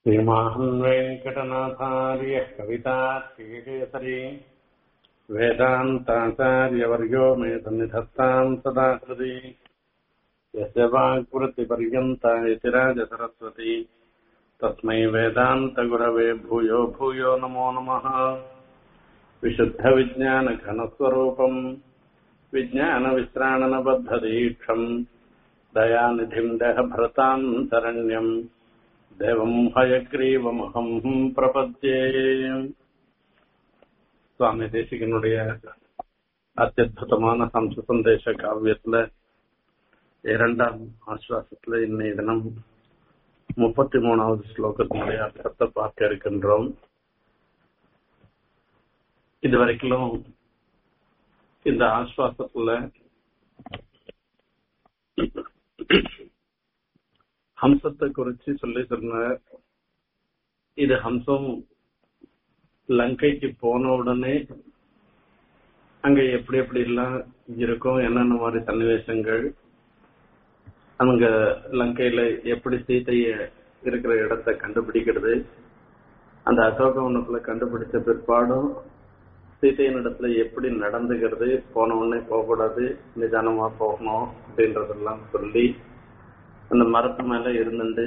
श्रीमान् वेङ्कटनाथार्यः कवितार्किकेसरी वेदान्ताचार्यवर्यो मे सन्निधत्ताम् सदा कृति यस्य वाक्वृत्तिपर्यन्ता यतिराजसरस्वती तस्मै वेदान्तगुरवे भूयो भूयो नमो नमः विशुद्धविज्ञानघनस्वरूपम् विज्ञानविश्राणनबद्धदीक्षम् दयानिधिम् देहभृताम् शरण्यम् தேவம் ஹயக்ரீவமகம் பிரபத்தியே சுவாமி தேசிகனுடைய அத்தியுதமான ஹம்ச சந்தேச காவியத்துல இரண்டாம் ஆஸ்வாசத்துல இன்னைய தினம் முப்பத்தி மூணாவது ஸ்லோகத்தினுடைய அர்த்தத்தை பார்க்க இருக்கின்றோம் இதுவரைக்கும் இந்த ஆஸ்வாசத்துல ஹம்சத்தை குறிச்சு சொல்லி சொன்னார் இது ஹம்சம் லங்கைக்கு போன உடனே அங்க எப்படி எப்படி எல்லாம் இருக்கும் என்னென்ன மாதிரி சன்னிவேசங்கள் அங்க லங்கையில எப்படி சீதைய இருக்கிற இடத்தை கண்டுபிடிக்கிறது அந்த அசோகவனத்துல கண்டுபிடிச்ச பிற்பாடும் சீதையின் இடத்துல எப்படி நடந்துக்கிறது போன உடனே போகக்கூடாது நிதானமா போகணும் அப்படின்றதெல்லாம் சொல்லி அந்த மரத்து மேல இருந்துட்டு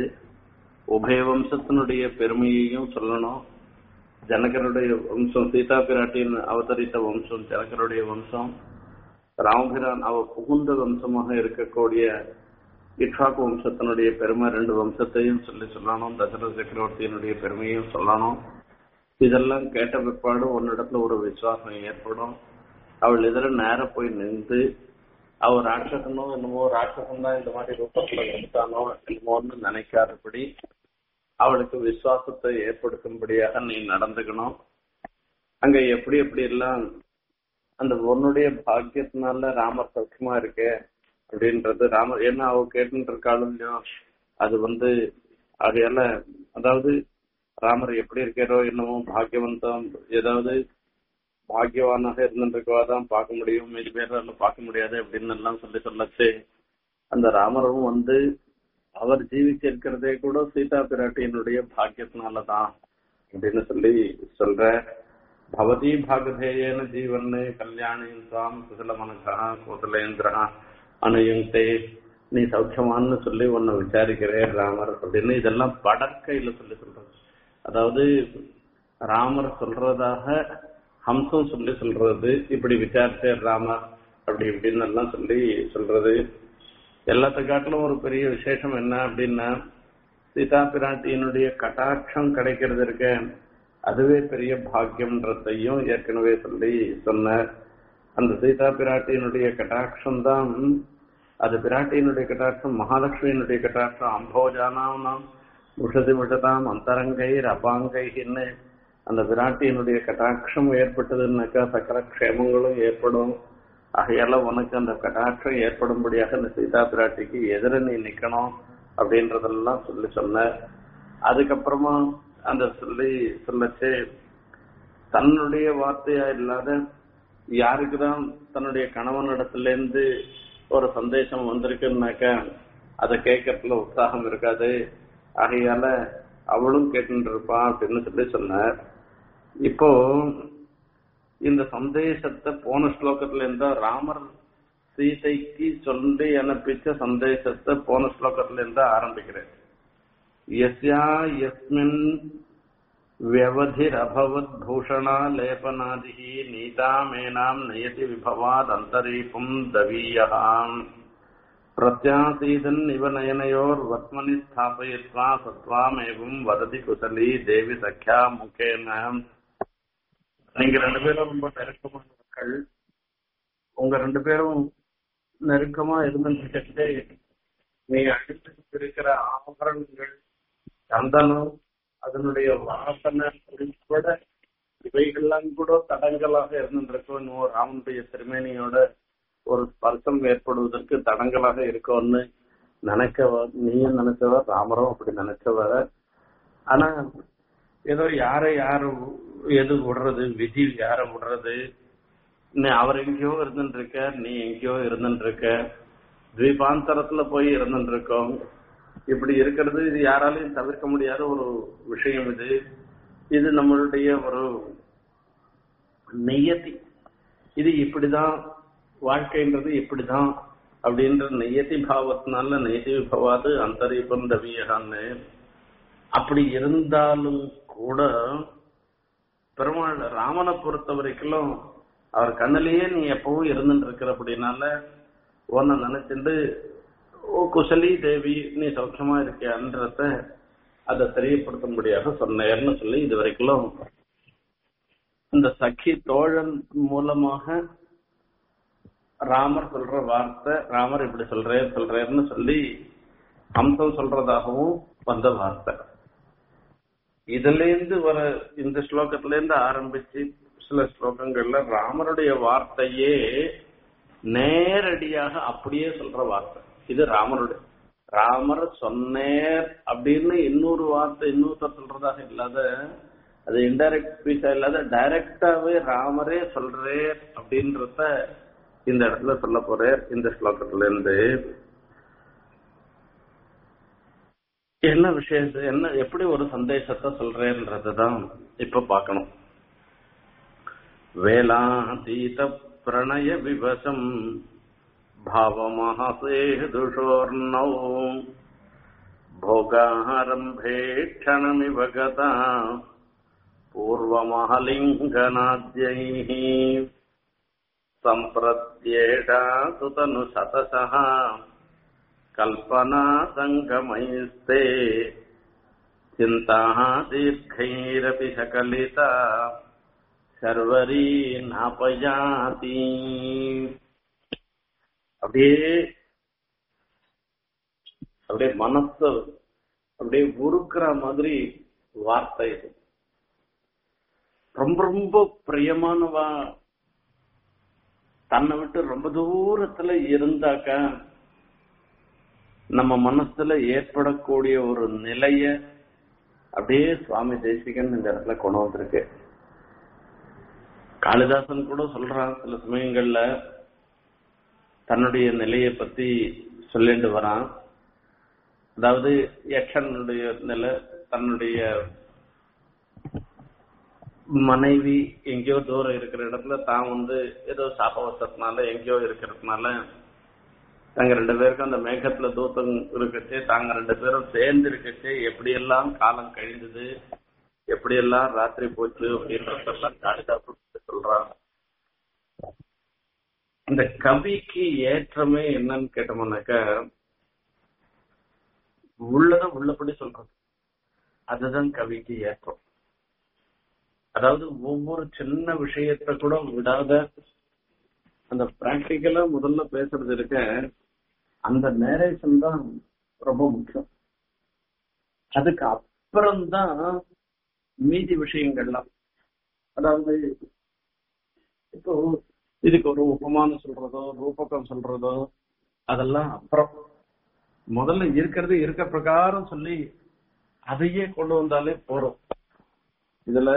உபய வம்சத்தினுடைய பெருமையையும் சொல்லணும் ஜனகருடைய வம்சம் சீதா பிராட்டியின் அவதரித்த வம்சம் ஜனகருடைய வம்சம் ராமபிரான் அவ புகுந்த வம்சமாக இருக்கக்கூடிய இட்ராக் வம்சத்தினுடைய பெருமை ரெண்டு வம்சத்தையும் சொல்லி சொல்லணும் தசரத சக்கரவர்த்தியினுடைய பெருமையும் சொல்லணும் இதெல்லாம் கேட்ட பிற்பாடு உன்னிடத்துல ஒரு விசுவாசம் ஏற்படும் அவள் இதர நேரம் போய் நின்று அவர் ராட்சசனோ என்னமோ ராட்சசன் தான் இந்த மாதிரி ரூபத்துல எடுத்தானோ என்னமோன்னு நினைக்காதபடி அவளுக்கு விசுவாசத்தை ஏற்படுத்தும்படியாக நீ நடந்துக்கணும் அங்க எப்படி எப்படி எல்லாம் அந்த உன்னுடைய பாக்கியத்தினால ராமர் சௌக்கியமா இருக்கே அப்படின்றது ராமர் என்ன அவ கேட்டுட்டு இருக்காளும் இல்லையோ அது வந்து அதையால அதாவது ராமர் எப்படி இருக்காரோ என்னமோ பாக்கியவந்தம் ஏதாவது பாக்கியவானாக இருந்துருக்கவா தான் பார்க்க முடியும் மீதி பேரால பார்க்க முடியாது அப்படின்னு எல்லாம் சொல்லி சொல்லச்சு அந்த ராமரும் வந்து அவர் ஜீவிக்க இருக்கிறதே கூட சீதா பிராட்டியினுடைய பாக்கியத்தினாலதான் அப்படின்னு சொல்லி சொல்ற பவதி பாகதேயன ஜீவன் கல்யாணியும் தாம் சுசல மனசா கோசலேந்திரா அனுயுங்கே நீ சௌக்கியமான்னு சொல்லி உன்னை விசாரிக்கிறேன் ராமர் அப்படின்னு இதெல்லாம் படற்கையில சொல்லி சொல்றது அதாவது ராமர் சொல்றதாக ஹம்சம் சொல்லி சொல்றது இப்படி விசாரிச்சே ராமர் அப்படி இப்படின்னு எல்லாம் சொல்லி சொல்றது எல்லாத்த காட்டிலும் ஒரு பெரிய விசேஷம் என்ன அப்படின்னா சீதா பிராட்டியினுடைய கட்டாட்சம் கிடைக்கிறது இருக்க அதுவே பெரிய பாக்கியம்ன்றதையும் ஏற்கனவே சொல்லி சொன்னார் அந்த சீதா பிராட்டியினுடைய கட்டாட்சம் தான் அது பிராட்டியினுடைய கட்டாட்சம் மகாலட்சுமியினுடைய கட்டாட்சம் அம்போஜானாம் உஷதி விஷதாம் அந்தரங்கை அபாங்கைன்னு அந்த விராட்டியினுடைய கட்டாட்சம் ஏற்பட்டதுன்னாக்கா சக்கர க்ஷேமங்களும் ஏற்படும் ஆகையால உனக்கு அந்த கட்டாட்சம் ஏற்படும்படியாக இந்த சீதா பிராட்டிக்கு எதிர நீ நிக்கணும் அப்படின்றதெல்லாம் சொல்லி சொன்ன அதுக்கப்புறமா அந்த சொல்லி சொல்லச்சு தன்னுடைய வார்த்தையா இல்லாத யாருக்குதான் தன்னுடைய கணவனிடத்துல இருந்து ஒரு சந்தேசம் வந்திருக்குன்னாக்கா அதை கேட்கறதுல உற்சாகம் இருக்காது ஆகையால அவளும் கேட்டு இருப்பா அப்படின்னு சொல்லி சொன்னார் இப்போ இந்த சந்தேசத்தை போன ஸ்லோகத்துல இருந்தா ராமர் சீதைக்கு சொல்லி அனுப்பிச்ச சந்தேசத்தை போன ஸ்லோகத்துல இருந்தா ஆரம்பிக்கிறேன் எஸ்யா எஸ்மின் व्यवधिरभवत् भूषणा लेपनादिः नीतामेनाम् नयति विभवाद् अन्तरीपुम् दवीयः प्रत्यासीदन्निव नयनयोर्वत्मनि स्थापयित्वा सत्त्वामेवम् वदति कुशली தேவி சख्या முகேன நீங்க ரெண்டு பேரும் ரொம்ப நெருக்கமான மக்கள் உங்க ரெண்டு பேரும் நெருக்கமா இருந்துட்டு நீ அழித்து இருக்கிற ஆபரணங்கள் சந்தனம் அதனுடைய வாசனை கூட இவைகள்லாம் கூட தடங்களாக இருந்துருக்கும் இன்னும் ராமனுடைய திருமேனியோட ஒரு ஸ்பர்சம் ஏற்படுவதற்கு தடங்களாக இருக்கும்னு நினைக்கவ நீயும் நினைச்சவ ராமரும் அப்படி நினைச்சவ ஆனா ஏதோ யாரை யாரு எது விடுறது விதி யார விடுறது நீ அவர் எங்கேயோ இருந்துட்டு இருக்க நீ எங்கேயோ இருந்துட்டு இருக்க தீபாந்தரத்துல போய் இருந்துட்டு இருக்கோம் இப்படி இருக்கிறது இது யாராலையும் தவிர்க்க முடியாத ஒரு விஷயம் இது இது நம்மளுடைய ஒரு நெய்யத்தி இது இப்படிதான் வாழ்க்கைன்றது இப்படிதான் அப்படின்ற நெய்யத்தி பாவத்தினால நெய்யத்தி பவாது அந்தரீபம் தவியகான்னு அப்படி இருந்தாலும் கூட பெருமாள் ராமனை பொறுத்த வரைக்கும் அவர் கண்ணிலேயே நீ எப்பவும் இருந்துட்டு இருக்கிற அப்படின்னால உன்னை நினைச்சிட்டு ஓ குசலி தேவி நீ சௌக்கியமா இருக்கியான்றத அதை தெரியப்படுத்தும்படியாக சொன்னேர்னு சொல்லி இது வரைக்கும் இந்த சഖி தோழன் மூலமாக ராமர் சொல்ற வார்த்தை ராமர் இப்படி சொல்றேன் சொல்றேன்னு சொல்லி அம்சம் சொல்றதாகவும் வந்த வார்த்தை இதுல இருந்து வர இந்த ஸ்லோகத்துல இருந்து ஆரம்பிச்சு சில ஸ்லோகங்கள்ல ராமருடைய வார்த்தையே நேரடியாக அப்படியே சொல்ற வார்த்தை இது ராமருடைய ராமர் சொன்னேர் அப்படின்னு இன்னொரு வார்த்தை இன்னொருத்தர் சொல்றதாக இல்லாத அது இன்டைரக்ட் ஸ்பீச்சா இல்லாத டைரக்டாவே ராமரே சொல்றேர் அப்படின்றத இந்த இடத்துல சொல்ல போறேன் இந்த ஸ்லோகத்துல இருந்து என்ன விஷயத்தை என்ன எப்படி ஒரு சந்தேசத்தை சொல்றேன்றதுதான் இப்ப பார்க்கணும் வேலாதீத பிரணய விவசம் भावमहसेदुषोर्नौ भोगारम्भे क्षणमिव गता पूर्वमहलिङ्गनाद्यैः सम्प्रत्येषा सुतनु शतशः कल्पना सङ्गमैस्ते चिन्ताः दीर्घैरपि सकलिता शर्वरी नापयाति அப்படியே அப்படியே மனச அப்படியே உருக்குற மாதிரி வார்த்தை இது ரொம்ப ரொம்ப பிரியமானவா தன்னை விட்டு ரொம்ப தூரத்துல இருந்தாக்க நம்ம மனசுல ஏற்படக்கூடிய ஒரு நிலைய அப்படியே சுவாமி தேசிகன் இந்த இடத்துல கொண்டு வந்திருக்கு காளிதாசன் கூட சொல்றான் சில சமயங்கள்ல தன்னுடைய நிலையை பத்தி சொல்லிட்டு வரான் அதாவது யக்ஷனுடைய நிலை தன்னுடைய மனைவி எங்கேயோ தூரம் இருக்கிற இடத்துல தான் வந்து ஏதோ சாபவசத்தினால எங்கேயோ இருக்கிறதுனால தாங்க ரெண்டு பேருக்கும் அந்த மேகத்துல தூத்தம் இருக்கச்சு தாங்க ரெண்டு பேரும் சேர்ந்து இருக்கச்சு எப்படியெல்லாம் காலம் கழிந்தது எப்படியெல்லாம் ராத்திரி போச்சு அப்படின்றதெல்லாம் காளிதாசன் சொல்றான் இந்த கவிக்கு ஏற்றமே என்னன்னு கேட்டோம்னாக்க உள்ளத உள்ளபடி சொல்றது அதுதான் கவிக்கு ஏற்றம் அதாவது ஒவ்வொரு சின்ன விஷயத்த கூட விடாத அந்த பிராக்டிக்கலா முதல்ல பேசுறது இருக்க அந்த நேரேஷன் தான் ரொம்ப முக்கியம் அதுக்கு அப்புறம்தான் மீதி விஷயங்கள்லாம் அதாவது இப்போ இதுக்கு ஒரு உபமானம் சொல்றதோ ரூபகம் சொல்றதோ அதெல்லாம் அப்புறம் முதல்ல இருக்கிறது இருக்க பிரகாரம் சொல்லி அதையே கொண்டு வந்தாலே போறோம் இதுல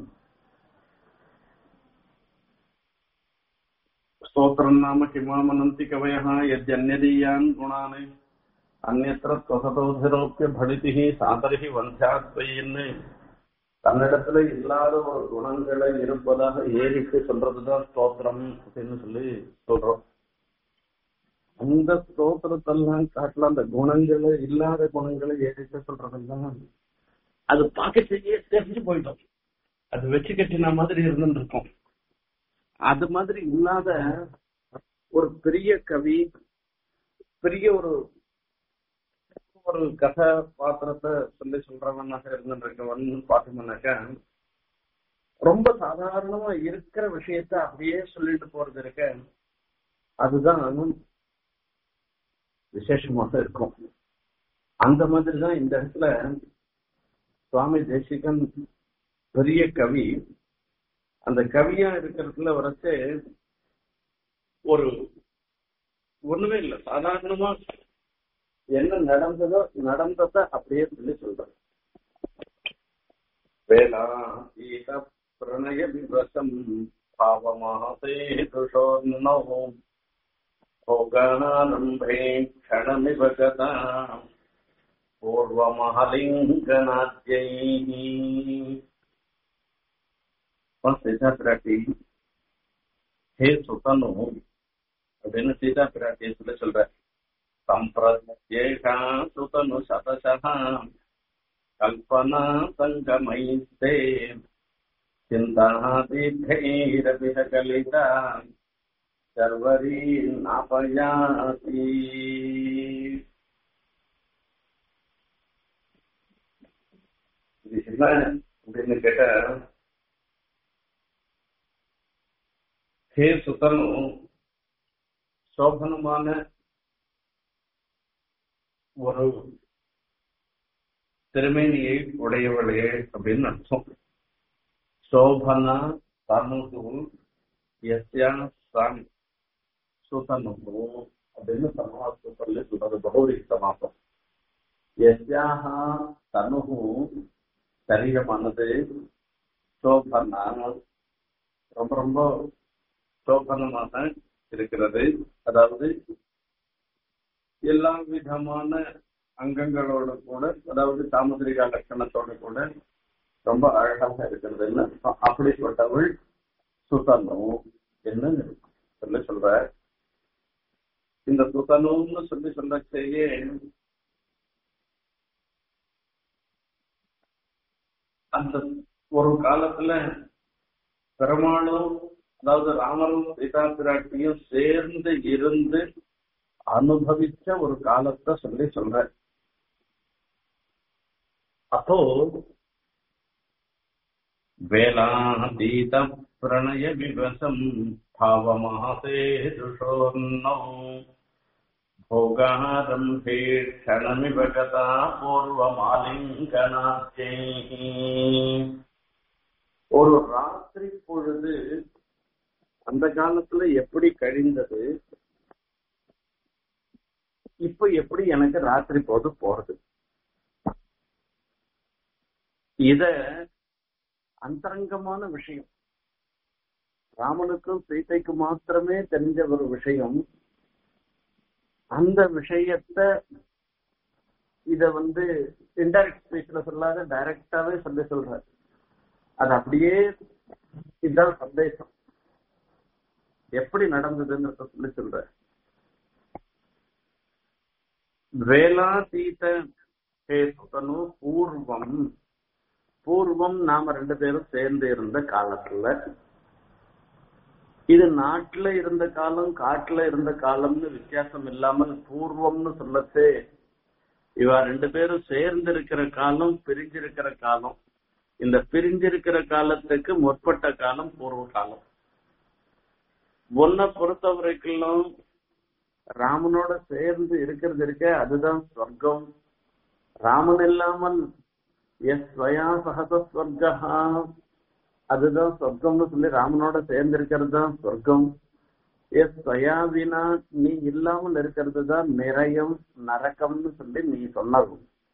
ஸ்தோத்திரம் நாம கிமாமனந்தி கவயா எத்யன்யதீயான் குணானே அந்நத்திர தொசதோதிரோப்பிய படிதிகி சாதரிகி வந்தியாத்வையின்னு தன்னிடத்துல இல்லாத ஒரு குணங்களை இருப்பதாக ஏறிட்டு சொல்றதுதான் ஸ்தோத்திரம் அப்படின்னு சொல்லி சொல்றோம் அந்த ஸ்தோத்திரத்தெல்லாம் காட்டலாம் அந்த குணங்களை இல்லாத குணங்களை ஏறிட்டு சொல்றதெல்லாம் அது பார்க்கறதுக்கே தெரிஞ்சு போயிட்டோம் அது வச்சு கட்டின மாதிரி இருந்துட்டு இருக்கும் அது மாதிரி இல்லாத ஒரு பெரிய கவி பெரிய ஒரு ஒரு கதை பாத்திரத்தை சொல்லி சொல்றவனாக இருந்துருக்கவன் பார்த்தோம்னாக்கா ரொம்ப சாதாரணமா இருக்கிற விஷயத்த அப்படியே சொல்லிட்டு போறது இருக்க அதுதான் விசேஷமாக இருக்கும் அந்த மாதிரிதான் இந்த இடத்துல சுவாமி தேசிகன் பெரிய கவி அந்த கவியா இருக்கிறதுல வரைச்சு ஒரு ஒண்ணுமே இல்லை சாதாரணமா என்ன நடந்ததோ நடந்தத அப்படியே சொல்லி சொல்றேன் வேளா ஈத பிரணய விவசம் பாவமாசே துஷோன்னோ भोगानम्भे क्षणमिव गता பூர்வமஹலிங்கநாத்யை சீதா பிராட்டி ஹே சுதனு அப்படின்னு சீதா பிராட்டியை சொல்ல சொல்ற சம்பிரத்யேகா சுதனு சதசா கல்பனா சங்கமைஸ்தே சிந்தாதீர்கைரபிஹ கலிதா சர்வரி நாபயாசி இது என்ன அப்படின்னு கேட்ட ஹே சுதனு சோபனமான ஒரு திருமேனியை உடையவளே அப்படின்னு அர்த்தம் சோபனா தனுகு எஸ்யா சாமி சுதனுகு அப்படின்னு சமாசம் சொல்லி சொல்றது பகவதி சமாசம் எஸ்யாக தனுகு சரீரமானது சோபனா ரொம்ப ரொம்ப சோபனமாக இருக்கிறது அதாவது எல்லா விதமான அங்கங்களோட கூட அதாவது தாமசிரிகா லட்சணத்தோட கூட ரொம்ப அழகாக இருக்கிறதுன்னு அப்படிப்பட்டவள் சுதனும் என்ன சொல்லி சொல்ற இந்த சுதனும்னு சொல்லி சொல்லச்சேயே அந்த ஒரு காலத்துல பெருமாளும் அதாவது ராமரும் சீதா பிராட்டியும் சேர்ந்து இருந்து அனுபவிச்ச ஒரு காலத்தை சொல்லி சொல்ற அப்போ வேலாதீத பிரணய விவசம் பாவமாசே துஷோன்னோ भोगारम्भे क्षणमिव गता பூர்வமாலிங்கநாத்யை ஒரு ராத்திரி பொழுது அந்த காலத்துல எப்படி கழிந்தது இப்ப எப்படி எனக்கு ராத்திரி போது போறது இத அந்தரங்கமான விஷயம் ராமனுக்கும் சீதைக்கும் மாத்திரமே தெரிஞ்ச ஒரு விஷயம் அந்த விஷயத்த இத வந்து இன்டைரக்ட் ஸ்பீச்ல சொல்லாத டைரக்டாவே சொல்லி சொல்றாரு அது அப்படியே இதுதான் சந்தேசம் எப்படி நடந்ததுன்றத சொல்லி சொல்ற வேலாதீத சுதனு பூர்வம் பூர்வம் நாம ரெண்டு பேரும் சேர்ந்து இருந்த காலத்துல இது நாட்டுல இருந்த காலம் காட்டுல இருந்த காலம்னு வித்தியாசம் இல்லாமல் பூர்வம்னு சொல்லச்சே இவ ரெண்டு பேரும் சேர்ந்து இருக்கிற காலம் பிரிஞ்சிருக்கிற காலம் இந்த பிரிஞ்சிருக்கிற காலத்துக்கு முற்பட்ட காலம் பூர்வ காலம் ஒன்ன பொறுத்த வரைக்கும் ராமனோட சேர்ந்து இருக்கிறது இருக்க அதுதான் சொர்க்கம் ராமன் இல்லாமல் எஸ் ஸ்வயா சகச ஸ்வர்கா அதுதான் சொர்க்கம்னு சொல்லி ராமனோட சேர்ந்து இருக்கிறது தான் சொர்க்கம் எஸ் ஸ்வயாவினா நீ இல்லாமல் இருக்கிறது தான் நிறையம் நரக்கம்னு சொல்லி நீ சொன்னது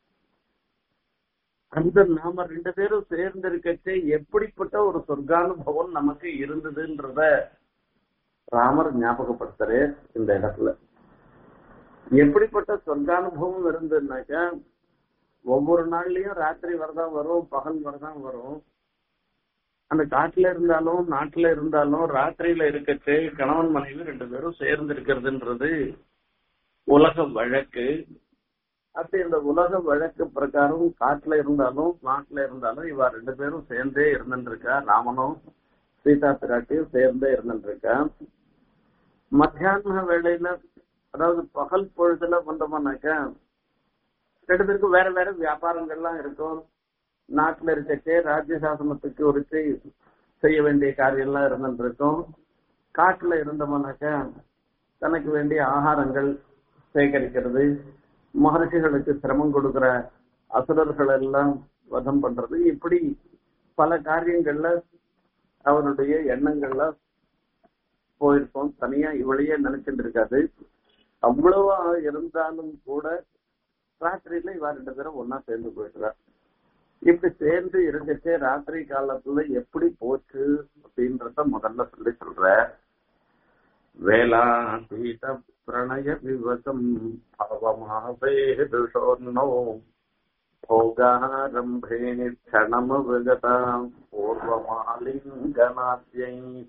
அந்த நாம ரெண்டு பேரும் சேர்ந்து இருக்கச்சே எப்படிப்பட்ட ஒரு சொர்க்கானுபவம் நமக்கு இருந்ததுன்றத ராமர் ஞாபகப்படுத்துறாரு இந்த இடத்துல எப்படிப்பட்ட சொர்க்கானுபவம் இருந்ததுனாக்கா ஒவ்வொரு நாள்லயும் ராத்திரி வரதான் வரும் பகல் வரதான் வரும் அந்த காட்டுல இருந்தாலும் நாட்டுல இருந்தாலும் ராத்திரியில இருக்கச்சு கணவன் மனைவி ரெண்டு பேரும் சேர்ந்து இருக்கிறதுன்றது உலக வழக்கு அப்படி இந்த உலக வழக்கு பிரகாரம் காட்டுல இருந்தாலும் நாட்டுல இருந்தாலும் இவ ரெண்டு பேரும் சேர்ந்தே இருந்துருக்கா ராமனும் சீதா பிராட்டியும் சேர்ந்தே இருந்துருக்கா மத்தியான வேளையில அதாவது பகல் பொழுதுல வந்தோம்னாக்கா ரெண்டு பேருக்கும் வேற வேற வியாபாரங்கள்லாம் இருக்கும் நாட்டுல இருக்கச்சே ராஜ்ய சாசனத்துக்கு உரிச்சு செய்ய வேண்டிய காரியம்லாம் இருந்துருக்கும் காட்டுல இருந்தோம்னாக்கா தனக்கு வேண்டிய ஆகாரங்கள் சேகரிக்கிறது மகர்ஷிகளுக்கு சிரமம் கொடுக்கிற அசுரர்கள் எல்லாம் வதம் பண்றது இப்படி பல காரியங்கள்ல அவருடைய எண்ணங்கள்ல போயிருக்கோம் தனியா இவளையே நினைச்சிட்டு இருக்காது அவ்வளவா இருந்தாலும் கூட ராத்திரியில இவ ரெண்டு பேரும் ஒன்னா சேர்ந்து போயிடுறா இப்படி சேர்ந்து இருந்துச்சு ராத்திரி காலத்துல எப்படி போச்சு அப்படின்றத முதல்ல சொல்லி சொல்ற வேளாதீத பிரணய விவசம் அவமாசோன்னோ भोगारम्भे क्षणमवगताम् पूर्वमालिङ्गनाद्यैः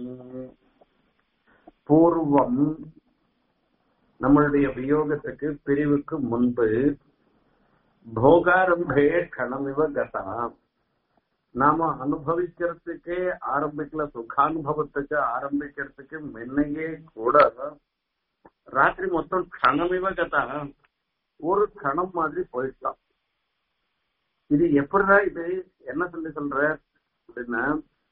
பூர்வம் நம்மளுடைய வியோகத்துக்கு பிரிவுக்கு முன்பு போகாரம்பே கணமிவ கதா நாம அனுபவிக்கிறதுக்கே ஆரம்பிக்கல சுகானுபவத்துக்கு ஆரம்பிக்கிறதுக்கு முன்னையே கூட ராத்திரி மொத்தம் கணமிவ கதா ஒரு கணம் மாதிரி போயிடலாம் இது எப்படிடா இது என்ன சொல்லி சொல்ற அப்படின்னா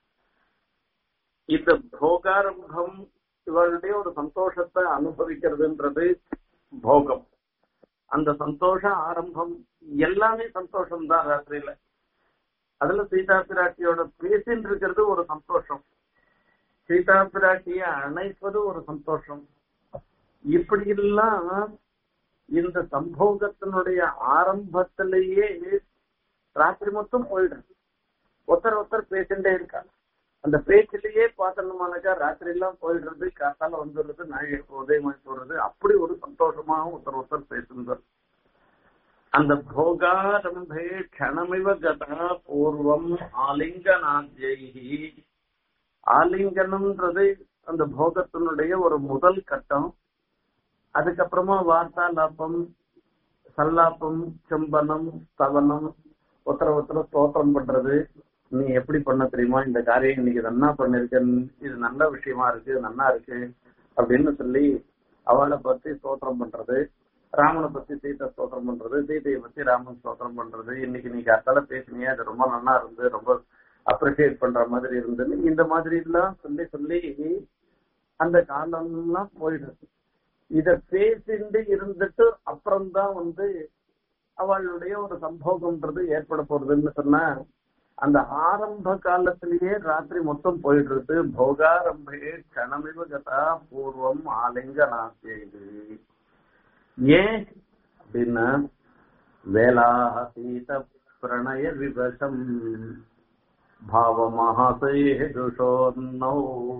இந்த போகாரம்பம் இவருடைய ஒரு சந்தோஷத்தை அனுபவிக்கிறதுன்றது போகம் அந்த சந்தோஷ ஆரம்பம் எல்லாமே சந்தோஷம் தான் ராத்திரியில அதுல சீதா பிராட்டியோட பேசின்னு இருக்கிறது ஒரு சந்தோஷம் சீதா பிராட்டிய அணைப்பது ஒரு சந்தோஷம் இப்படி எல்லாம் இந்த சம்போகத்தினுடைய ஆரம்பத்திலேயே ராத்திரி மொத்தம் போயிடும் ஒருத்தர் ஒருத்தர் பேசிட்டே இருக்கா அந்த பேச்சிலேயே பார்த்தோம்னாக்கா ராத்திரி எல்லாம் போயிடுறது காத்தால வந்துடுறது நாயகருக்கு உதயமாய் போடுறது அப்படி ஒரு சந்தோஷமாக ஒருத்தர் ஒருத்தர் பேசுகிறார் அந்த போகாரம்பே கணமிவ கதா பூர்வம் ஆலிங்கநாத்யி ஆலிங்கனம்ன்றது அந்த போகத்தினுடைய ஒரு முதல் கட்டம் அதுக்கப்புறமா வார்த்தாலாப்பம் சல்லாப்பம் செம்பனம் ஸ்தவனம் ஒருத்தர ஒருத்தர ஸ்தோத்திரம் பண்றது நீ எப்படி பண்ண தெரியுமா இந்த காரியம் இன்னைக்கு நன்னா பண்ணிருக்க இது நல்ல விஷயமா இருக்கு நன்னா இருக்கு அப்படின்னு சொல்லி அவளை பத்தி ஸ்தோத்திரம் பண்றது ராமனை பத்தி சீதை ஸ்தோத்திரம் பண்றது சீதையை பத்தி ராமன் ஸ்தோத்திரம் பண்றது இன்னைக்கு நீ கரெக்டால பேசினியே அது ரொம்ப நல்லா இருந்து ரொம்ப அப்ரிசியேட் பண்ற மாதிரி இருந்துன்னு இந்த மாதிரி எல்லாம் சொல்லி சொல்லி அந்த காலம்லாம் போயிடுது இத பேசிண்டு இருந்துட்டு அப்புறம்தான் வந்து அவளுடைய ஒரு சம்போகம்ன்றது ஏற்பட போறதுன்னு சொன்னா அந்த ஆரம்ப காலத்திலேயே ராத்திரி மொத்தம் போயிடுறது போகாரம்பே கணமிவ கதா பூர்வம் ஆலிங்கநாசேது ஏன் அப்படின்னா வேலாசீத பிரணய விவசம் பாவமஹசேதுஷோன்னோ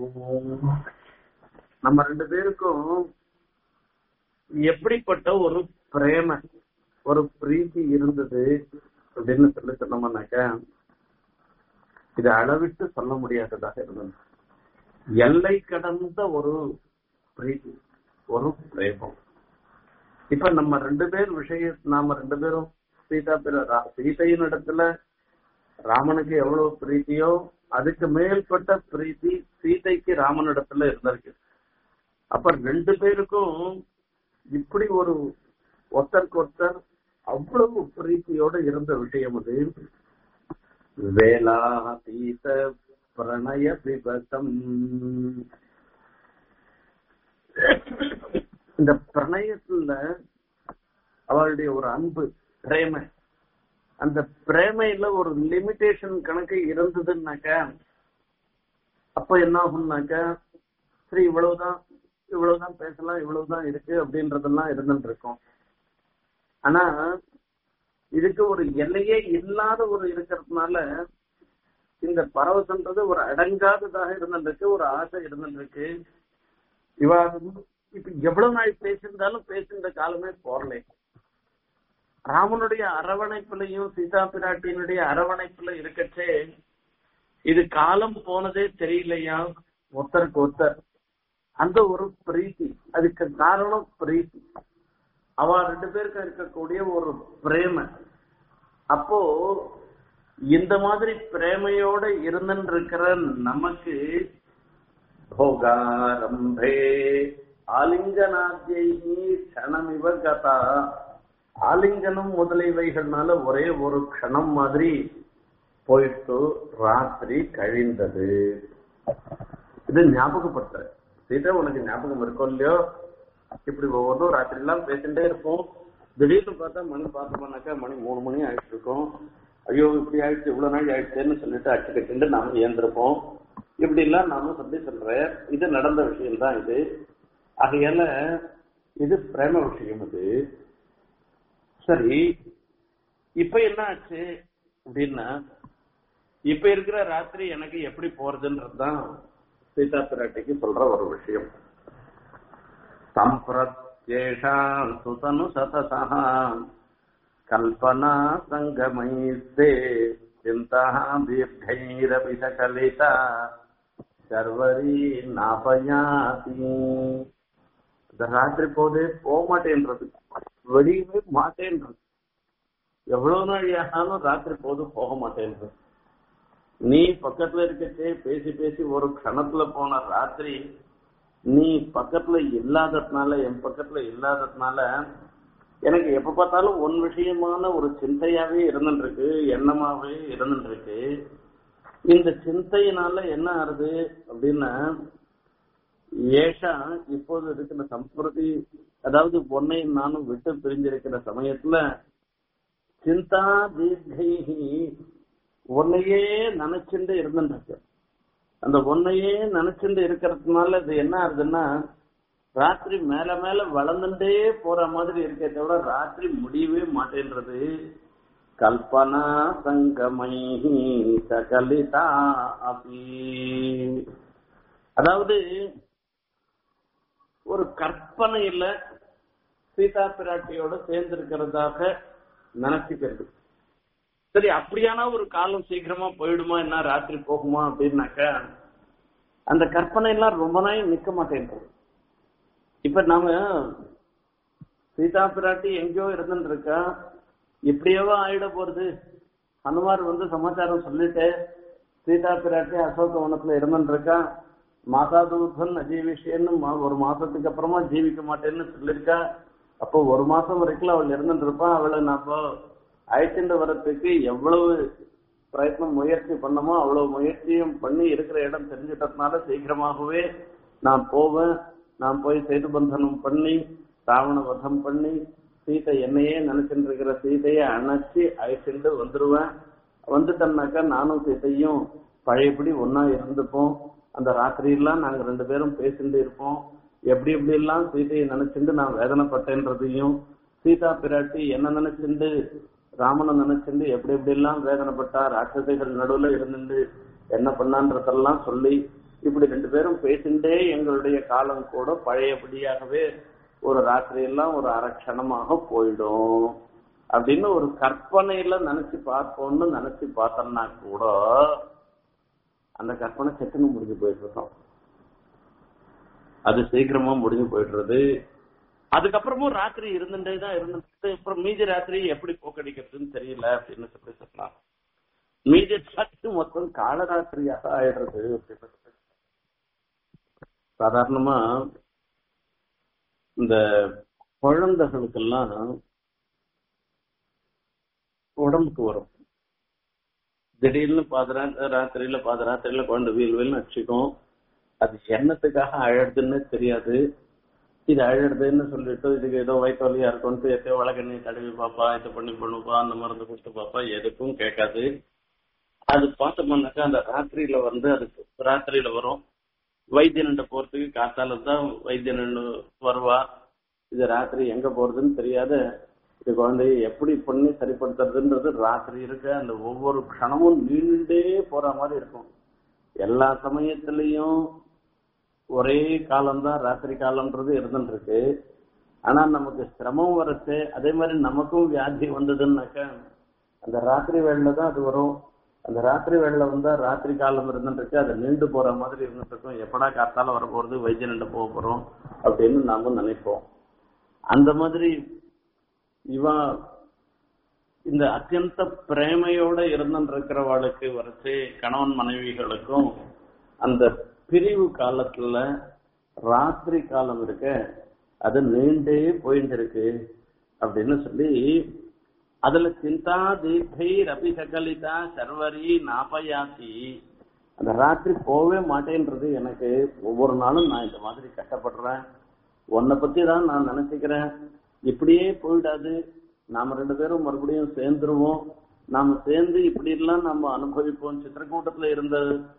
நம்ம ரெண்டு பேருக்கும் எப்படிப்பட்ட ஒரு பிரேம ஒரு பிரீத்தி இருந்தது அப்படின்னு சொல்லி சொன்னோம்னாக்கா இது அளவிட்டு சொல்ல முடியாததாக இருந்தது எல்லை கடந்த ஒரு பிரீத்தி ஒரு பிரேமம் இப்ப நம்ம ரெண்டு பேர் விஷய நாம ரெண்டு பேரும் சீதா பிர சீதையின் இடத்துல ராமனுக்கு எவ்வளவு பிரீத்தியோ அதுக்கு மேல்பட்ட பிரீத்தி சீதைக்கு ராமன் இடத்துல இருந்திருக்கு அப்ப ரெண்டு பேருக்கும் இப்படி ஒரு ஒருத்தருக்கு ஒருத்தர் அவ்வளவு பிரீத்தியோட இருந்த விஷயம் அது வேலாதீத பிரணய விபத்தம் இந்த பிரணயத்துல அவளுடைய ஒரு அன்பு பிரேம அந்த பிரேமையில ஒரு லிமிடேஷன் கணக்கு இருந்ததுன்னாக்கா அப்ப என்ன ஆகும்னாக்கா சரி இவ்வளவுதான் இவ்வளவுதான் பேசலாம் இவ்வளவுதான் இருக்கு அப்படின்றதெல்லாம் இருந்துட்டு இருக்கும் ஆனா இதுக்கு ஒரு எல்லையே இல்லாத ஒரு இருக்கிறதுனால இந்த பரவசன்றது ஒரு அடங்காததாக இருந்துருக்கு ஒரு ஆசை இருந்துருக்கு இவ இப்ப எவ்வளவு நாள் பேசியிருந்தாலும் பேசுகிற காலமே போறல ராமனுடைய அரவணைப்புலையும் சீதா பிராட்டியினுடைய அரவணைப்புல இருக்கச்சே இது காலம் போனதே தெரியலையா ஒருத்தருக்கு ஒருத்தர் அந்த ஒரு பிரீத்தி அதுக்கு காரணம் பிரீத்தி அவ ரெண்டு பேருக்கு இருக்கக்கூடிய ஒரு பிரேம அப்போ இந்த மாதிரி பிரேமையோட இருந்துன்னு இருக்கிற நமக்கு போகாரம்பே ஆலிங்கனாத்தியை கணமிவ கதா ஆலிங்கனம் முதலியவைகள்னால ஒரே ஒரு க்ஷணம் மாதிரி போயிட்டு ராத்திரி கழிந்தது இது ஞாபகப்படுத்துற சீதா உனக்கு ஞாபகம் இருக்கும் இல்லையோ இப்படி ஒவ்வொன்றும் ராத்திரி எல்லாம் பேசிட்டே இருப்போம் திடீர்னு பார்த்தா மணி பார்த்தோம்னாக்கா மணி மூணு மணி ஆயிட்டு இருக்கும் ஐயோ இப்படி ஆயிடுச்சு இவ்வளவு நாள் ஆயிடுச்சேன்னு சொல்லிட்டு அச்சு கட்டிட்டு நாம ஏந்திருப்போம் இப்படி எல்லாம் நாம சொல்லி சொல்றேன் இது நடந்த விஷயம் தான் இது ஆகையால இது பிரேம விஷயம் இது சரி இப்ப என்ன ஆச்சு அப்படின்னா இப்ப இருக்கிற ராத்திரி எனக்கு எப்படி போறதுன்றதுதான் சீதா பிராட்டிக்கு சொல்ற ஒரு விஷயம் சம்பிரத்யேஷா சுதனு சதசா கல்பனா சங்கமைஸ்தே சிந்தா தீர்க்கைரபி சகலிதா சர்வரி நாபயாதி இந்த ராத்திரி போதே போக மாட்டேன்றது வெளியவே மாட்டேன்றது எவ்வளவு நாள் ஆனாலும் ராத்திரி போது போக மாட்டேன்றது நீ பக்கத்துல இருக்கச்சே பேசி பேசி ஒரு கணத்துல போன ராத்திரி நீ பக்கத்துல இல்லாததுனால என் பக்கத்துல இல்லாததுனால எனக்கு எப்ப பார்த்தாலும் ஒன் விஷயமான ஒரு சிந்தையாவே இருந்துட்டு இருக்கு எண்ணமாவே இருந்துட்டு இருக்கு இந்த சிந்தையினால என்ன ஆறுது அப்படின்னா ஏஷா இப்போது இருக்கிற சம்ஸ்கிருதி அதாவது பொன்னை நானும் விட்டு பிரிஞ்சிருக்கிற சமயத்துல சிந்தா தீர்க்கைகி உன்னையே நினைச்சுட்டு இருந்துட்டு அந்த ஒன்னையே நினைச்சுட்டு இருக்கிறதுனால இது என்ன ஆகுதுன்னா ராத்திரி மேல மேல வளர்ந்துட்டே போற மாதிரி இருக்கே தவிர ராத்திரி முடியவே மாட்டேன்றது கல்பனா சங்கமை சகலிதா அபி அதாவது ஒரு கற்பனையில சீதா பிராட்டியோட சேர்ந்து இருக்கிறதாக நினைச்சுக்கிறது சரி அப்படியான ஒரு காலம் சீக்கிரமா போயிடுமா என்ன ராத்திரி போகுமா அப்படின்னாக்க அந்த கற்பனை எல்லாம் ரொம்ப நாள் நிக்க மாட்டேன்றது இப்ப நாம சீதா பிராட்டி எங்கேயோ இருந்துட்டு இருக்கா இப்படியேவா ஆயிட போறது ஹனுமார் வந்து சமாச்சாரம் சொல்லிட்டு சீதா பிராட்டி அசோக வனத்துல இருந்துட்டு இருக்கா மாசாதூர்தன் அஜீவிஷேன்னு ஒரு மாசத்துக்கு அப்புறமா ஜீவிக்க மாட்டேன்னு சொல்லியிருக்கா அப்போ ஒரு மாசம் வரைக்கும் அவள் இருந்துட்டு இருப்பா அவளை நம்ம அழைச்சிட்டு வர்றதுக்கு எவ்வளவு பிரயத்னம் முயற்சி பண்ணமோ அவ்வளவு முயற்சியும் பண்ணி இருக்கிற இடம் தெரிஞ்சிட்டதுனால சீக்கிரமாகவே நான் போவேன் நான் போய் சேது பந்தனம் பண்ணி ராவண வதம் பண்ணி சீதை என்னையே நினைச்சுட்டு இருக்கிற சீதையை அணைச்சி அழைச்சிட்டு வந்துருவேன் வந்துட்டோம்னாக்கா நானும் சீதையும் பழையபடி ஒன்னா இருந்துப்போம் அந்த ராத்திரியெல்லாம் நாங்க ரெண்டு பேரும் பேசிட்டு இருப்போம் எப்படி எப்படி எல்லாம் சீதையை நினைச்சுட்டு நான் வேதனைப்பட்டேன்றதையும் சீதா பிராட்டி என்ன நினைச்சுண்டு ராமனை நினைச்சுண்டு எப்படி எப்படி எல்லாம் வேதனைப்பட்டா ராட்சதைகள் நடுவுல இருந்துட்டு என்ன பண்ணான்றதெல்லாம் சொல்லி இப்படி ரெண்டு பேரும் பேசிண்டே எங்களுடைய காலம் கூட பழையபடியாகவே ஒரு ராத்திரி எல்லாம் ஒரு அரட்சணமாக போயிடும் அப்படின்னு ஒரு கற்பனையில நினைச்சு பார்ப்போம்னு நினைச்சு பார்த்தோம்னா கூட அந்த கற்பனை செட்டுன்னு முடிஞ்சு போயிட்டு இருக்கோம் அது சீக்கிரமா முடிஞ்சு போயிடுறது அதுக்கப்புறமும் ராத்திரி இருந்துட்டே தான் இருந்துட்டு அப்புறம் மீதி ராத்திரி எப்படி போக்கடிக்கிறதுன்னு தெரியல அப்படின்னு சொல்லி சொல்லலாம் மீதி ராத்திரி மொத்தம் காலராத்திரியாக ஆயிடுறது அப்படின்னு சாதாரணமா இந்த குழந்தைகளுக்கெல்லாம் உடம்புக்கு வரும் திடீர்னு பாதரா ராத்திரியில பாத ராத்திரியில குழந்தை வீல் வீல்னு அடிச்சுக்கும் அது என்னத்துக்காக அழகுதுன்னு தெரியாது இது அழகுதுன்னு சொல்லிட்டு இதுக்கு ஏதோ வயிற்று வலியா இருக்கும்னு எத்தையோ வழக்கண்ணி தடவி பாப்பா இது பண்ணி பண்ணுப்பா அந்த மருந்து கொடுத்து பாப்பா எதுக்கும் கேட்காது அது பார்த்தோம்னாக்கா அந்த ராத்திரியில வந்து அதுக்கு ராத்திரியில வரும் வைத்தியன்கிட்ட போறதுக்கு காத்தால தான் வைத்தியன் வருவா இது ராத்திரி எங்க போறதுன்னு தெரியாத இது குழந்தைய எப்படி பண்ணி சரிப்படுத்துறதுன்றது ராத்திரி இருக்க அந்த ஒவ்வொரு க்ஷணமும் நீண்டே போற மாதிரி இருக்கும் எல்லா சமயத்திலையும் ஒரே காலம்தான் ராத்திரி காலம்ன்றது இருந்துட்டு இருக்கு ஆனா நமக்கு சிரமம் வரச்சு அதே மாதிரி நமக்கும் வியாதி வந்ததுன்னாக்கா அந்த ராத்திரி வேலையில தான் அது வரும் அந்த ராத்திரி வேலையில வந்தா ராத்திரி காலம் இருந்துட்டு இருக்கு அது நீண்டு போற மாதிரி இருந்துட்டு இருக்கும் எப்படா காத்தால வர போறது வைத்தியன்கிட்ட போக போறோம் அப்படின்னு நாம நினைப்போம் அந்த மாதிரி இவன் இந்த அத்தியந்த பிரேமையோட இருந்துட்டு இருக்கிறவாளுக்கு வரைச்சு கணவன் மனைவிகளுக்கும் அந்த பிரிவு காலத்துல ராத்திரி காலம் இருக்க அது நீண்டே போயிட்டு இருக்கு அப்படின்னு சொல்லி அதுல சிந்தா தீர்த்தை ரபி சகலிதா சர்வரி நாபயாசி அந்த ராத்திரி போகவே மாட்டேன்றது எனக்கு ஒவ்வொரு நாளும் நான் இந்த மாதிரி கஷ்டப்படுறேன் உன்னை பத்தி தான் நான் நினைச்சுக்கிறேன் இப்படியே போயிடாது நாம ரெண்டு பேரும் மறுபடியும் சேர்ந்துருவோம் நாம சேர்ந்து இப்படி எல்லாம் நம்ம அனுபவிப்போம் சித்திரக்கூட்டத்துல இருந்த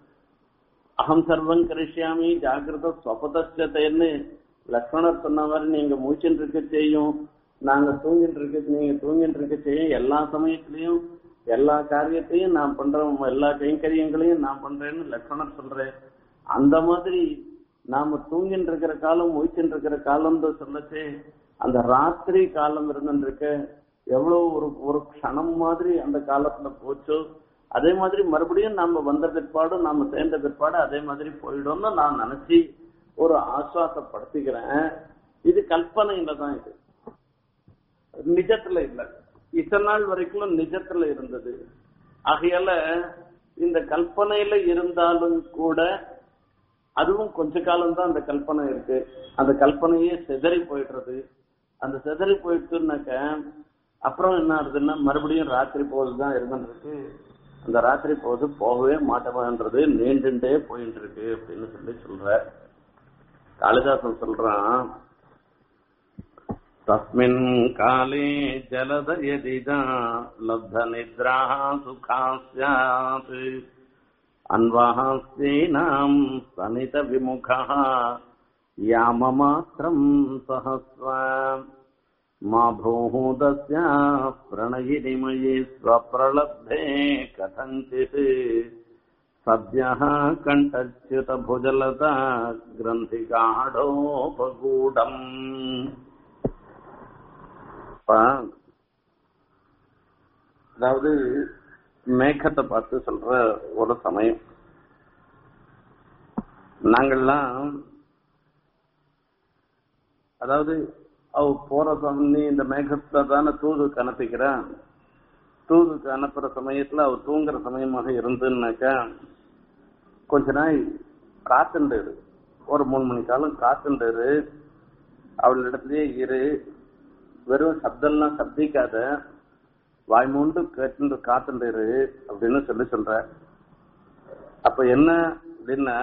அகம் சர்வம் கரிஷ்யாமி ஜாகிரத ஸ்வபதன்னு லக்ஷ்மணர் சொன்ன மாதிரி நீங்க மூச்சுன்னு இருக்க செய்யும் நாங்க தூங்கிட்டு இருக்க நீங்க தூங்கிட்டு இருக்க செய்யும் எல்லா சமயத்திலையும் எல்லா காரியத்தையும் நான் பண்றேன் எல்லா கைங்கரியங்களையும் நான் பண்றேன்னு லக்ஷ்மணர் சொல்றேன் அந்த மாதிரி நாம தூங்கிட்டு இருக்கிற காலம் மூச்சுட்டு இருக்கிற காலம் சொல்லச்சே அந்த ராத்திரி காலம் இருந்துட்டு இருக்க எவ்வளவு ஒரு ஒரு க்ஷணம் மாதிரி அந்த காலத்துல போச்சோ அதே மாதிரி மறுபடியும் நாம வந்த பிற்பாடு நாம சேர்ந்த பிற்பாடு அதே மாதிரி போயிடும்னு நான் நினைச்சு ஒரு ஆசுவாசப்படுத்திக்கிறேன் இது கல்பனையில தான் இது நிஜத்துல இல்ல இத்தனை நாள் வரைக்கும் நிஜத்துல இருந்தது ஆகையால இந்த கல்பனையில இருந்தாலும் கூட அதுவும் கொஞ்ச காலம் தான் அந்த கல்பனை இருக்கு அந்த கல்பனையே செதறி போயிடுறது அந்த செதறி போயிடுச்சுனாக்க அப்புறம் என்ன ஆகுதுன்னா மறுபடியும் ராத்திரி பொழுது தான் இருந்துருக்கு அந்த ராத்திரி பொழுது போகவே மாட்டோமான்றது நீண்டுண்டே போயிட்டு இருக்கு அப்படின்னு சொல்லி சொல்ற காளிதாசன் சொல்றான் तस्मिन् काले जलद यदिदा लब्धनिद्राः सुखा स्यात् अन्वास्तीनाम् सनितविमुखः याममात्रम् सहस्व मा भूः तस्याः प्रणयिनिमयि स्वप्रलब्धे कथञ्चित् सद्यः कण्ठच्युतभुजलता ग्रन्थिगाढोपगूढम् அப்ப, அதாவது மேகத்தை பார்த்து சொல்ற ஒரு சமயம் நாங்கள்லாம் அதாவது அவ போற சமயம் இந்த மேகத்தை தானே தூதுக்கு அனுப்பிக்கிறான் தூதுக்கு அனுப்புற சமயத்துல அவ தூங்குற சமயமாக இருந்துன்னாக்கா கொஞ்ச நாள் காத்துண்டு இரு. ஒரு மூணு மணி காலம் காத்துண்டு இரு. அவள் இடத்துலயே இரு வெறும் சப்தம்லாம் சப்திக்காத வாய் மூண்டு கேட்டு காத்துண்டு இரு அப்படின்னு சொல்லி சொல்ற அப்ப என்ன அப்படின்னா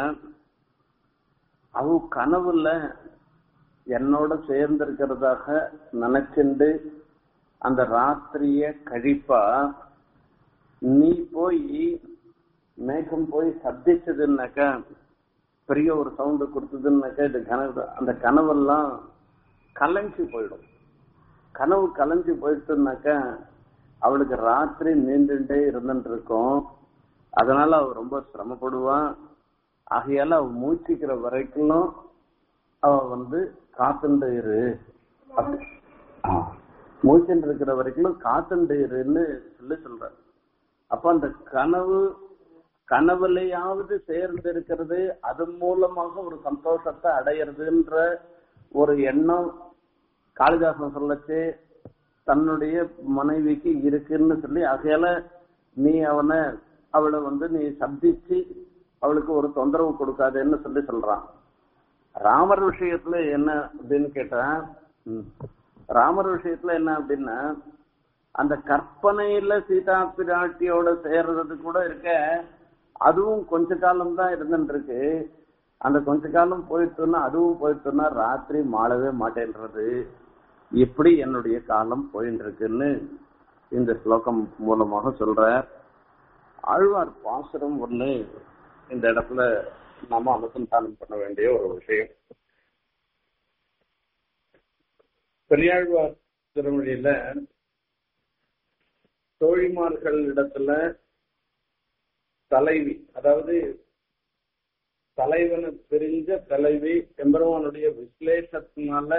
அவ கனவுல என்னோட சேர்ந்திருக்கிறதாக நினைச்சுண்டு அந்த ராத்திரிய கழிப்பா நீ போய் மேகம் போய் சப்திச்சதுன்னாக்கா பெரிய ஒரு சவுண்டு கொடுத்ததுன்னாக்கா இது கனவு அந்த கனவெல்லாம் கலைஞ்சு போயிடும் கனவு கலைஞ்சு போயிட்டுனாக்கா அவளுக்கு ராத்திரி நீண்டுட்டே இருந்துட்டு இருக்கும் அதனால அவ ரொம்ப சிரமப்படுவான் ஆகையால அவ மூச்சிக்கிற வரைக்கும் அவ வந்து காத்துண்டு இரு அப்படி. ஆ. மூச்சுட்டு இருக்கிற வரைக்கும் காத்துண்டு இருன்னு சொல்லி சொல்ற அப்ப அந்த கனவு கனவுலையாவது சேர்ந்து இருக்கிறது அது மூலமாக ஒரு சந்தோஷத்தை அடையிறதுன்ற ஒரு எண்ணம் காளிதாசன் சொல்லச்சு தன்னுடைய மனைவிக்கு இருக்குன்னு சொல்லி ஆகையால நீ அவனை அவளை வந்து நீ சப்திச்சு அவளுக்கு ஒரு தொந்தரவு கொடுக்காதேன்னு சொல்லி சொல்றான் ராமர் விஷயத்துல என்ன அப்படின்னு கேட்டா ம், ராமர் விஷயத்துல என்ன அப்படின்னா அந்த கற்பனையில சீதா பிராட்டியோட சேர்றது கூட இருக்க அதுவும் கொஞ்ச காலம் தான் இருந்துட்டு இருக்கு அந்த கொஞ்ச காலம் போயிட்டுன்னா அதுவும் போயிட்டுன்னா ராத்திரி மாளவே மாட்டேன்றது இப்படி என்னுடைய காலம் போயிட்டு இருக்குன்னு இந்த ஸ்லோகம் மூலமாக சொல்ற ஆழ்வார் பாசுரம் ஒண்ணு இந்த இடத்துல நாம அனுசந்தானம் பண்ண வேண்டிய ஒரு விஷயம் பெரியாழ்வார் திருமொழியில தோழிமார்கள் இடத்துல தலைவி அதாவது தலைவனை பிரிஞ்ச தலைவி எம்பெருமானுடைய விசலேஷத்தினால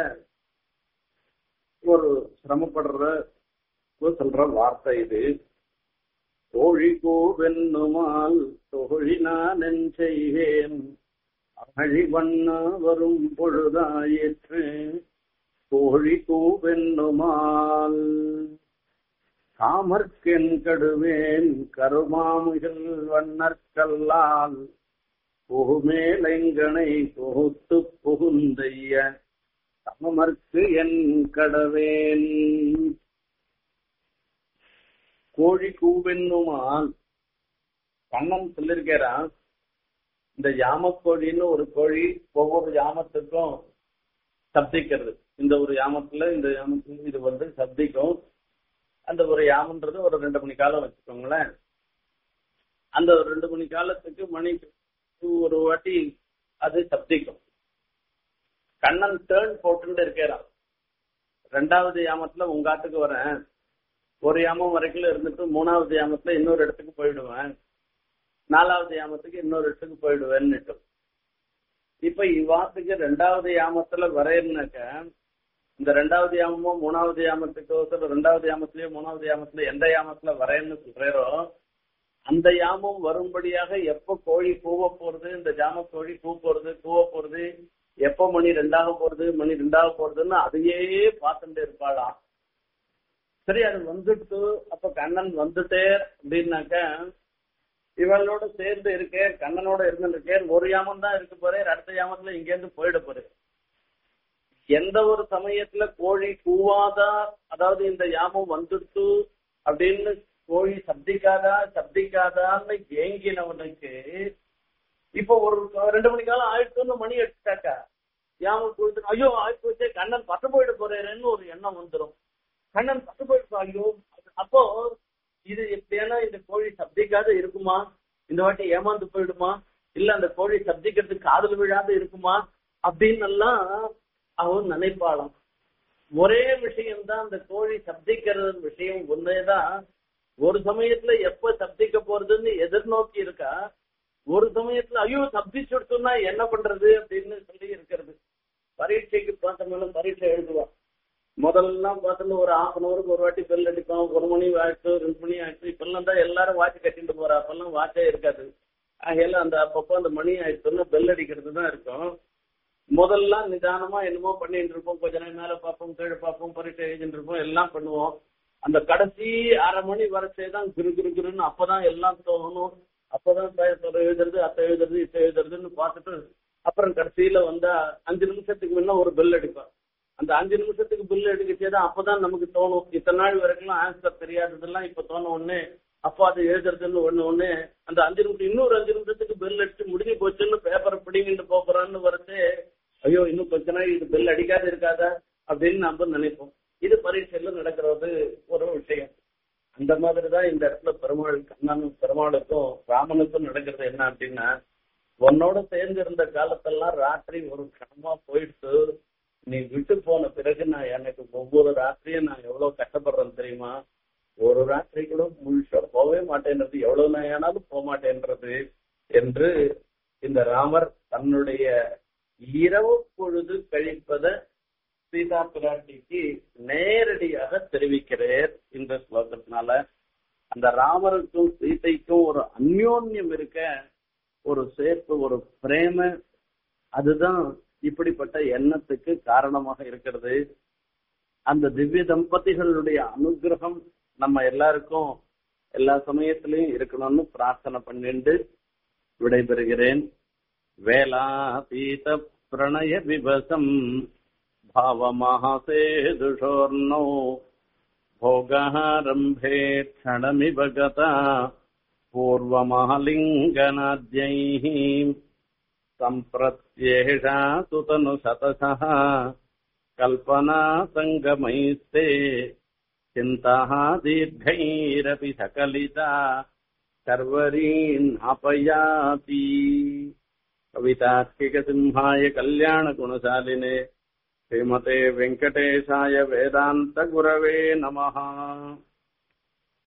ஒரு சிரமப்படுற சொல்ற வார்த்தை இது தோழி கோவென்னுமால் தோழி நான் என் செய்வேன் அழி வண்ணா வரும் பொழுதாயிற்று தோழி கூவென்னுமால் காமர்க்கென் கடுவேன் கருமாமுகில் வண்ணற்கல்லால் புகுமேலைங்கனை புகுத்து புகுந்தைய சமமர்க்கு என் கடவேன் கோழி கூவென்னுமால் கண்ணன் சொல்லிருக்கிறான் இந்த யாமக்கோழின்னு ஒரு கோழி ஒவ்வொரு யாமத்துக்கும் சப்திக்கிறது இந்த ஒரு யாமத்துல இந்த யாமத்துல இது வந்து சப்திக்கும் அந்த ஒரு யாமன்றது ஒரு ரெண்டு மணி காலம் வச்சுக்கோங்களேன் அந்த ஒரு ரெண்டு மணி காலத்துக்கு மணிக்கு ஒரு வாட்டி அது சப்திக்கும் கண்ணன் டேர்ன் போட்டுட்டு இருக்கிறான் ரெண்டாவது யாமத்துல உங்க ஆத்துக்கு வரேன் ஒரு யாமம் வரைக்கும் இருந்துட்டு மூணாவது யாமத்துல இன்னொரு இடத்துக்கு போயிடுவேன் நாலாவது யாமத்துக்கு இன்னொரு இடத்துக்கு போயிடுவேன்னுட்டு இப்ப இவ்வாத்துக்கு ரெண்டாவது யாமத்துல வரையணுனாக்க இந்த ரெண்டாவது யாமமோ மூணாவது யாமத்துக்கு ரெண்டாவது யாமத்திலயோ மூணாவது யாமத்துல எந்த யாமத்துல வரேன்னு சொல்றோ அந்த யாமம் வரும்படியாக எப்ப கோழி கூவ போறது இந்த ஜாம கோழி கூ போறது கூவ போறது எப்ப மணி ரெண்டாக போறது மணி ரெண்டாக போறதுன்னு அதையே பார்த்துட்டு இருப்பாளாம் சரி அது வந்துட்டு அப்ப கண்ணன் வந்துட்டே அப்படின்னாக்க இவளோட சேர்ந்து இருக்கே கண்ணனோட இருந்துருக்கேன் ஒரு யாமம் தான் இருக்க போறேன் அடுத்த யாமத்துல இங்க இருந்து போயிட போறேன் எந்த ஒரு சமயத்துல கோழி கூவாதா அதாவது இந்த யாமம் வந்துட்டு அப்படின்னு கோழி சப்திக்காதா சப்திக்காதான்னு ஏங்கினவனுக்கு இப்போ ஒரு ரெண்டு மணி காலம் ஆயிடுச்சுன்னு மணி எடுத்துட்டாக்கா யாமம் கொடுத்து ஐயோ ஆயிடுச்சு வச்சே கண்ணன் பட்டு போயிட போறேன்னு ஒரு எண்ணம் வந்துடும் கண்ணன் பட்டு போயிடுச்சு ஐயோ அப்போ இது எப்படியான இந்த கோழி சப்திக்காத இருக்குமா இந்த வாட்டி ஏமாந்து போயிடுமா இல்ல அந்த கோழி சப்திக்கிறதுக்கு காதல் விழாத இருக்குமா அப்படின்னு எல்லாம் அவன் நினைப்பாளாம் ஒரே விஷயம்தான் அந்த கோழி சப்திக்கிறது விஷயம் ஒன்னேதான் ஒரு சமயத்துல எப்ப சப்திக்க போறதுன்னு எதிர்நோக்கி இருக்கா ஒரு சமயத்துல ஐயோ சப்திச்சுடுத்தோம்னா என்ன பண்றது அப்படின்னு சொல்லி இருக்கிறது பரீட்சைக்கு பார்த்தோம்னா பரீட்சை எழுதுவா முதல்லாம் பார்த்தோம்னா ஒரு ஹாஃப் அன் அவருக்கு ஒரு வாட்டி பெல் அடிப்போம் ஒரு மணி ஆயிடுச்சு ரெண்டு மணி ஆயிடுச்சு இப்பெல்லாம் தான் எல்லாரும் வாட்ச் கட்டிட்டு போறா அப்பெல்லாம் வாட்சே இருக்காது ஆகையில அந்த அப்பப்போ அந்த மணி ஆயிடுச்சுன்னா பெல் அடிக்கிறது தான் இருக்கும் முதல்லாம் நிதானமா என்னமோ பண்ணிட்டு இருப்போம் கொஞ்ச நேரம் மேல பார்ப்போம் கீழே பார்ப்போம் பரீட்சை எழுதிட்டு இருப்போம் எல்லாம் பண்ணுவோம் அந்த கடைசி அரை மணி வரைச்சே தான் கிரு கிரு கிருன்னு அப்பதான் எல்லாம் தோணும் அப்பதான் பேப்பர் எழுதுறது அத்தை எழுதுறது இத்தை எழுதுறதுன்னு பார்த்துட்டு அப்புறம் கடைசியில வந்தா அஞ்சு நிமிஷத்துக்கு முன்ன ஒரு பெல் அடிப்பா அந்த அஞ்சு நிமிஷத்துக்கு பில் அடிக்கச்சேதான் அப்பதான் நமக்கு தோணும் இத்தனை நாள் வரைக்கும் ஆன்சர் தெரியாததெல்லாம் இப்ப தோணும் ஒண்ணு அப்பா அது எழுதுறதுன்னு ஒண்ணு ஒண்ணு அந்த அஞ்சு நிமிஷம் இன்னொரு அஞ்சு நிமிஷத்துக்கு பெல் அடிச்சு முடிஞ்சு போச்சுன்னு பேப்பரை பிடிங்கிட்டு போறான்னு வரது ஐயோ இன்னும் கொஞ்ச நாள் இது பெல் அடிக்காது இருக்காதா அப்படின்னு நம்ம நினைப்போம் இது பரீட்சையில நடக்கிறது ஒரு விஷயம் அந்த மாதிரிதான் இந்த இடத்துல பெருமாள் கண்ணனும் பெருமாளுக்கும் ராமனுக்கும் நடக்கிறது என்ன அப்படின்னா உன்னோட சேர்ந்து இருந்த காலத்தெல்லாம் ராத்திரி ஒரு கணமா போயிட்டு நீ விட்டு போன பிறகு நான் எனக்கு ஒவ்வொரு ராத்திரியும் நான் எவ்வளவு கஷ்டப்படுறேன் தெரியுமா ஒரு ராத்திரி கூட முழுசா போகவே மாட்டேன்றது எவ்வளவு நாயானாலும் போக மாட்டேன்றது என்று இந்த ராமர் தன்னுடைய இரவு பொழுது கழிப்பத சீதா பிராட்டிக்கு நேரடியாக தெரிவிக்கிறார் இந்த ஸ்லோகத்தினால அந்த ராமருக்கும் சீதைக்கும் ஒரு அந்யோன்யம் இருக்க ஒரு சேர்ப்பு ஒரு பிரேம அதுதான் இப்படிப்பட்ட எண்ணத்துக்கு காரணமாக இருக்கிறது அந்த திவ்ய தம்பதிகளுடைய அனுகிரகம் நம்ம எல்லாருக்கும் எல்லா சமயத்திலையும் இருக்கணும்னு பிரார்த்தனை பண்ணிட்டு விடைபெறுகிறேன் வேலாதீத பிரணய விவசம் भावमहसेदुषोर्नौ भोगारम्भे क्षणमिव गता पूर्वमहलिङ्गनाद्यैः सम्प्रत्येषा सुतनु शतशः कल्पना सङ्गमैस्ते चिन्ताः दीर्घैरपि सकलिता सर्वरीन्नपयाति कवितात्मिकसिंहाय कल्याणगुणशालिने श्रीमते वेङ्कटेशाय वेदान्तगुरवे नमः